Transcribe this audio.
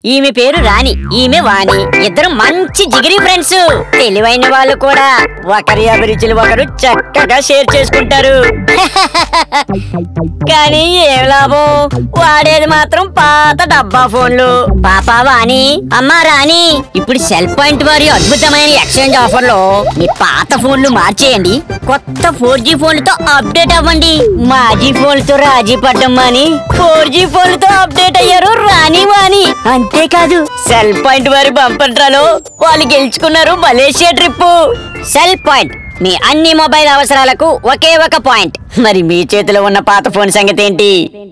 ఈమె పేరు రాణి ఈమె వాణి ఇద్దరు మంచి జిగిరి ఫ్రెండ్స్ తెలివైన వాళ్ళు కూడా ఒకరి అభిరుచులు ఒకరు చక్కగా షేర్ చేసుకుంటారు కానీ ఏం లాభం వాడేది మాత్రం పాత డబ్బా ఫోన్లు పాపా వాణి అమ్మా రాణి ఇప్పుడు సెల్ పాయింట్ వారి అద్భుతమైన ఎక్స్చేంజ్ ఆఫర్ లో మీ పాత ఫోన్లు మార్చేయండి కొత్త ఫోర్ జీ ఫోన్లతో అప్డేట్ అవ్వండి మాజీ ఫోన్లతో రాజీ పడ్డం అని ఫోర్ జీ ఫోన్లతో అప్డేట్ అయ్యారు రాణి వాణి అంతేకాదు సెల్ పాయింట్ వారి బంపర్ డ్రాలో వాళ్ళు గెలుచుకున్నారు మలేషియా ట్రిప్ సెల్ పాయింట్ మీ అన్ని మొబైల్ అవసరాలకు ఒకే ఒక పాయింట్ మరి మీ చేతిలో ఉన్న పాత ఫోన్ సంగతి ఏంటి